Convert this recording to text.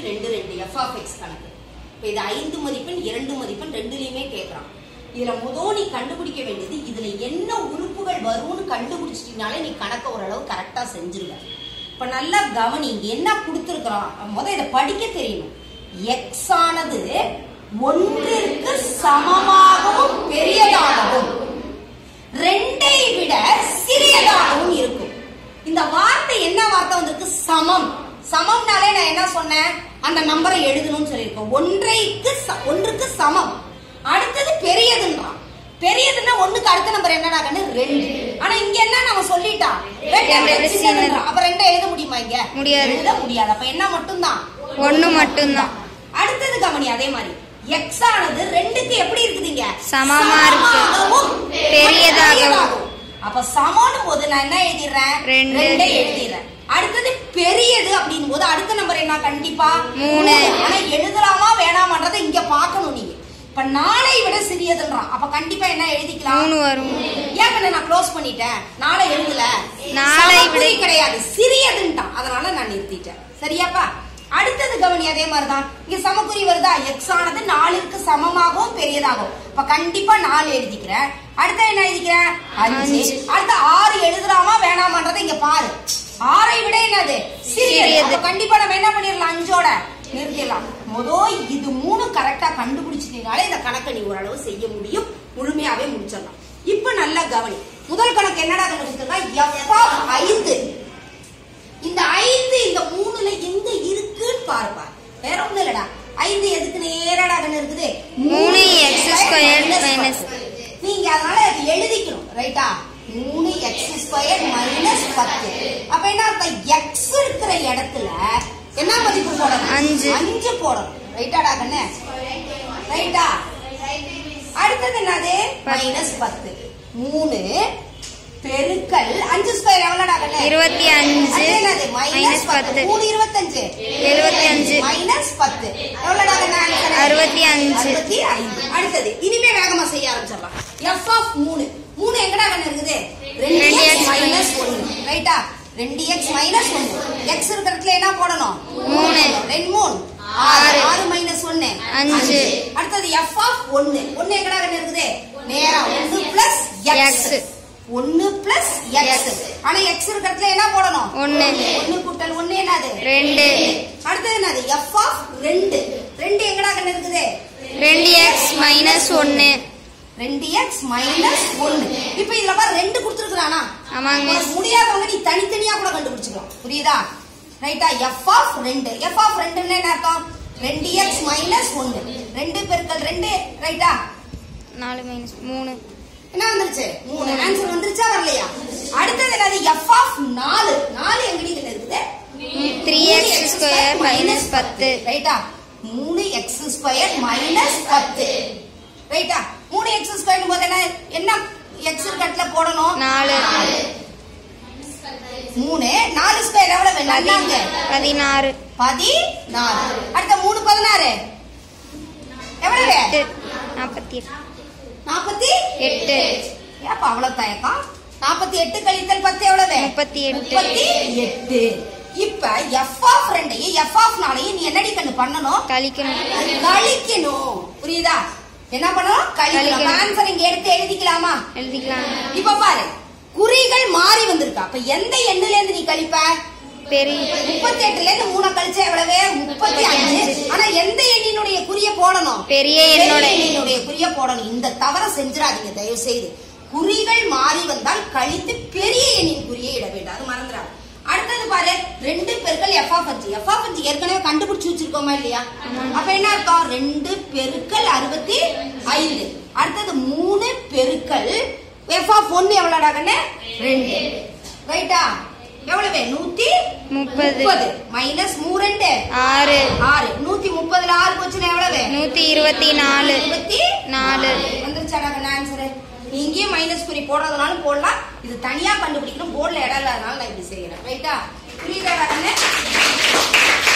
ரெண்டு ரெண்டு F of X கணக்கு இப்போ இது ஐந்து மதிப்பெண் இரண்டு மதிப்பெண் ரெண்டுலயுமே கேட்கறான் இதுல முதல் நீ கண்டுபிடிக்க வேண்டியது இதுல என்ன உறுப்புகள் வரும்னு கண்டுபிடிச்சிட்டீங்கனாலே நீ கணக்க ஓரளவு கரெக்டா செஞ்சிருவ இப்ப நல்லா கவனி இங்க என்ன கொடுத்துருக்கான் முத இதை படிக்க தெரியணும் எக்ஸ் ஆனது ஒன்றிற்கு சமமாகவும் பெரியதாகவும் ரெண்டை விட சிறியதாகவும் இருக்கும் இந்த வார்த்தை என்ன வார்த்தை வந்திருக்கு சமம் சமம்னாலே நான் என்ன சொன்னேன் அந்த நம்பரை எழுதணும்னு சொல்லியிருக்கோம் ஒன்றைக்கு ச- ஒன்றுக்கு சமம் அடுத்தது பெரியதுன்றான் பெரியதுன்னா ஒண்ணுக்கு அடுத்த நம்பர் என்னடா கண்ணு ரெண்டு ஆனா இங்க என்ன நம்ம சொல்லிட்டான் ரெண்டை விட ரெண்டு சின்னதுன்றான். அப்ப ரெண்டை எழுத முடியுமா இங்க முடியாது. எழுத முடியாது அப்ப என்ன மட்டும்தான் ஒண்ணு மட்டும்தான் அடுத்தது கவனி அதே மாதிரி எக்ஸ் ஆனது ரெண்டுக்கு எப்படி இருக்குதுங்க சமமா இருக்கு. சமமாகவும் பெரியதாகவும். அப்ப சமம்னு போது நான் என்ன எழுதிடுறேன் ரெண்டு. ரெண்டை எழுதிடுறேன் அடுத்தது பெரியது அப்படின் போது அடுத்த நம்பர் என்ன கண்டிப்பா மூணு. ஆனா எழுதலாமா வேணாமான்றதை இங்க பார்க்கணும் நீங்க இப்ப நாளை விட சிறியதுன்றான் அப்ப கண்டிப்பா என்ன எழுதிக்கலாம் மூணு வரும் ஏன் கண்ணு நான் க்ளோஸ் பண்ணிட்டேன் நாளை எழுதல நாளை விட- சமக்குறி கிடையாது சிறியதுன்ட்டான் அதனால நான் நிறுத்திட்டேன் சரியாப்பா அடுத்தது கவனி அதே மாதிரிதான் இங்க சமக்குறி வருதா எக்ஸ் ஆனது நாலுக்கு சமமாகவும் பெரியதாகும் இப்ப கண்டிப்பா நாலு எழுதிக்கிறேன் அடுத்த என்ன எழுதிக்கிறேன் அஞ்சு அஞ்சு. அடுத்த ஆறு எழுதலாமா வேணாமான்றதை இங்க பாரு ஆறை விட என்னது சிறியது சிறியது. அப்ப கண்டிப்பா நம்ம என்ன பண்ணிடலாம் அஞ்சோட நிறுத்திடலாம் மொதோ இது மூணு கரெக்டா கண்டுபிடிச்சிட்டீங்கனாலே இந்த கணக்கை நீ ஓரளவு செய்ய முடியும் முழுமையாவே முடிச்சிடலாம் இப்ப நல்லா கவனி முதல் கணக்கு என்னடா கண்டுபிடிச்சிருக்கா எஃப் ஆஃப் ஐந்து இந்த ஐந்து இந்த மூணுல எங்க இருக்குன்னு பாருப்பா வேற ஒண்ணும் இல்லடா ஐந்து எதுக்கு நேரடா கண்ணு இருக்குது மூணு x squared minus minus பத்து. நீங்க அதனால அது எழுதிக்கணும் ரைட்டா மூணு எக்ஸ் ஸ்கொயர் மைனஸ் பத்து அப்ப என்ன அர்த்தம் எக்ஸ் இருக்கிற இடத்துல என்ன மதிப்பு போடணும் அஞ்சு. அஞ்சு போடணும் ரைட்டாடா கண்ணு ரைட்டா அடுத்தது என்னது மைனஸ் பத்து மூணு பெருக்கல் அஞ்சு ஸ்கொயர் எவ்வளோடா கண்ணு இருபத்தி அஞ்சு அது என்னது மைனஸ் மைனஸ் பத்து பத்து மூணு இருபத்தஞ்சு எழுபத்தி அஞ்சு மைனஸ் பத்து எவ்வளோடா கண்ணு answer? அறுபத்தி அஞ்சு அறுபத்தி ஐந்து அடுத்தது இனிமே வேகமா செய்ய ஆரம்பிச்சிடலாம் எஃப் ஆஃப் மூணு மூணு எங்கடா கண்ணு இருக்குது ரெண்டு ரெண்டு எக்ஸ் x மைனஸ் ஒன்னு ரைட்டா ரெண்டு எக்ஸ் மைனஸ் ஒன்னு எக்ஸ் இருக்கிற இடத்துல என்ன போடணும் மூணு. ரெண்டு மூணு ஆறு ஆறு. ஆறு மைனஸ் ஒன்னு அஞ்சு. அடுத்தது எஃப் ஆஃப் ஒன்னு ஒன்னு எங்கடா கண்ணு இருக்குது நேரா ஒன்னு பிளஸ் எக்ஸ் X. ஒன்னு பிளஸ் எக்ஸ் X. ஆனா எக்ஸ் இருக்கிற இடத்துல என்ன போடணும் ஒண்ணு. ஒன்னு கூட்டல் ஒன்னு என்னது ரெண்டு. அடுத்தது என்னது எஃப் ஆஃப் ரெண்டு ரெண்டு எங்கடா கண்ணு இருக்குது ரெண்டு எக்ஸ் மைனஸ் ஒன்னு ரெண்டு எக்ஸ் மைனஸ் ஒன்னு இப்ப இதுல பாரு ரெண்டு கொடுத்துருக்கானா ஆமாங்க மிஸ் முடியாதவங்க நீ தனித்தனியா கூட கண்டுபிடிச்சுக்கலாம் புரியுதா ரைட்டா எஃப் ஆஃப் ரெண்டு எஃப் ஆஃப் ரெண்டுன்னு என்ன அர்த்தம் ரெண்டு எக்ஸ் மைனஸ் ஒன்னு ரெண்டு பெருக்கல் ரெண்டு ரைட்டா நாலு மைனஸ் மூணு என்ன வந்துருச்சு மூணு ஆன்சர் வந்துருச்சா வரலையா அடுத்தது என்னது எஃப் ஆஃப் நாலு நாலு எங்கடி இதுல இருக்குது த்ரீ எக்ஸ் ஸ்கொயர் மைனஸ் பத்து ரைட்டா மூணு எக்ஸ் ஸ்கொயர் மைனஸ் பத்து ரைட்டா மூணு எக்ஸ் ஸ்கொயர் போது என்ன என்ன எக்ஸ் கட்ல போடணும் நாலு மூணு நாலு ஸ்கொயர் எவ்வளவு நல்லாங்க பதினாறு பதினாறு அடுத்த மூணு பதினாறு எவ்வளவு எட்டு நாற்பத்தி எட்டு நாற்பத்தி எட்டு ஏப்பா அவ்வளவு தயக்கம் நாற்பத்தி எட்டு கழித்தல் பத்து எவ்வளவு முப்பத்தி எட்டு முப்பத்தி எட்டு இப்ப எஃப் ஆஃப் ரெண்டையும் எஃப் ஆஃப் நாளையும் நீ என்னடி கண்ணு பண்ணணும் கழிக்கணும் கழிக்கணும் புரியுதா என்ன பண்ணணும் கழிக்கணும் கழிக்கணும். ஆன்சர் இங்க எடுத்து எழுதிக்கலாமா எழுதிக்கலாம் இப்ப பாரு குறிகள் மாறி வந்திருக்கா அப்ப எந்த எண்ணுல இருந்து நீ கழிப்ப பெரிய முப்பத்தி எட்டுல இருந்து மூணு கழிச்சா எவ்வளவு முப்பத்தி அஞ்சு ஆனா எந்த எண்ணினுடைய குறிய போடணும் பெரிய எண்ணோட பெரிய எண்ணினுடைய குறிய போடணும் இந்த தவற செஞ்சிடாதீங்க தயவு செய்து குறிகள் மாறி வந்தால் கழித்து பெரிய எண்ணின் குறியை இட வேண்டும் அது மறந்துடாது அடுத்தது பாரு ரெண்டு பெருக்கல் எஃப் ஆஃப் அஞ்சு எஃப் ஆஃப் அஞ்சு ஏற்கனவே கண்டுபிடிச்சு வச்சிருக்கோமா இல்லையா அப்ப என்ன அர்த்தம் ரெண்டு பெருக்கல் அறுபத்தி ஐந்து அடுத்தது மூணு பெருக்கல் எஃப் ஆஃப் ஒன்னு எவ்வளோடா கண்ணு ரெண்டு ரைட்டா எவ்வளவு நூத்தி முப்பது முப்பது மைனஸ் மூ ரெண்டு ஆறு ஆறு நூத்தி முப்பதுல ஆறு போச்சுன்னா எவ்வளவு நூத்தி இருபத்தி நாலு இருபத்தி நாலு வந்துருச்சாடா ஆன்சர் இங்கேயும் மைனஸ் குறி போடுறதுனாலும் போடலாம் இது தனியா கண்டுபிடிக்கணும் போர்டில் இடம் இல்லாதனால நான் இப்படி செய்யறேன் ரைட்டா புரியுதாடா கண்ணு